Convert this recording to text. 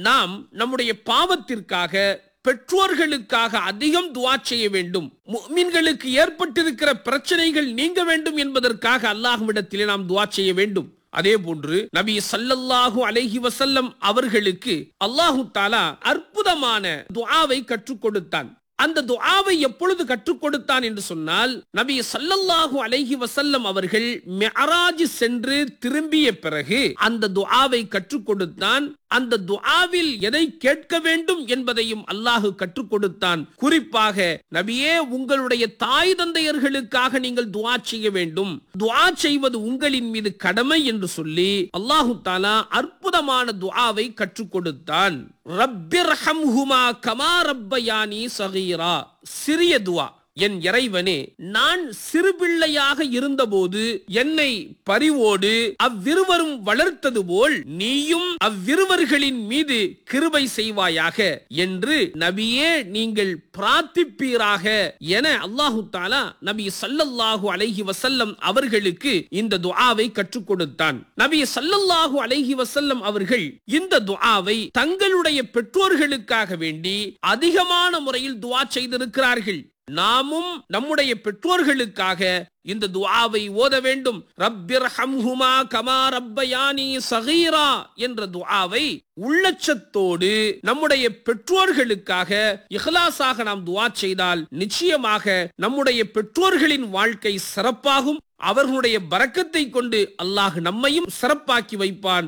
நாம் நம்முடைய பாவத்திற்காக பெற்றோர்களுக்காக அதிகம் துவா செய்ய வேண்டும் முஃமின்களுக்கு ஏற்பட்டிருக்கிற பிரச்சனைகள் நீங்க வேண்டும் என்பதற்காக அல்லாஹ்விடத்திலே நாம் துவா செய்ய வேண்டும் அதே போன்று நபி ஸல்லல்லாஹு அலைஹி வஸல்லம் அவர்களுக்கு அல்லாஹு தாலா அற்புதமான துஆவை கற்றுக் கொடுத்தான் அந்த துஆவை எப்பொழுது கற்றுக் கொடுத்தான் என்று சொன்னால் நபி ஸல்லல்லாஹு அலைஹி வஸல்லம் அவர்கள் மிஅராஜ் சென்று திரும்பிய பிறகு அந்த துஆவை கற்றுக் கொடுத்தான் அந்த துஆவில் எதை கேட்க வேண்டும் என்பதையும் அல்லாஹு கற்றுக் கொடுத்தான் குறிப்பாக நபியே உங்களுடைய தாய் தந்தையர்களுக்காக நீங்கள் துஆ செய்ய வேண்டும் துஆ செய்வது உங்களின் மீது கடமை என்று சொல்லி அல்லாஹு தாலா அற்புதமான துஆவை கற்றுக் கொடுத்தான் ரப்பிர்ஹம்ஹுமா கமா ரப்பயானி சகீரா சிறிய துஆ என் இறைவனே நான் சிறுபிள்ளையாக இருந்தபோது என்னை பரிவோடு அவ்விருவரும் வளர்த்தது போல் நீயும் அவ்விருவர்களின் மீது கிருபை செய்வாயாக என்று நபியே நீங்கள் பிரார்த்திப்பீராக என அல்லாஹு தாலா நபி சல்லல்லாஹு அலைஹி வசல்லம் அவர்களுக்கு இந்த துஆவை கற்றுக் கொடுத்தான் நபி சல்லல்லாஹு அலைஹி வசல்லம் அவர்கள் இந்த துஆவை தங்களுடைய பெற்றோர்களுக்காக வேண்டி அதிகமான முறையில் துஆ செய்திருக்கிறார்கள் நாமும் நம்முடைய பெற்றோர்களுக்காக இந்த துஆவை ஓத வேண்டும் ரப்பிர் ஹம்ஹுமா கமா ரப்பயானி சகீரா என்ற துஆவை உள்ளச்சத்தோடு நம்முடைய பெற்றோர்களுக்காக இஹ்லாஸாக நாம் துஆ செய்தால் நிச்சயமாக நம்முடைய பெற்றோர்களின் வாழ்க்கை சிறப்பாகும் அவர்களுடைய பரக்கத்தை கொண்டு அல்லாஹ் நம்மையும் சிறப்பாக்கி வைப்பான்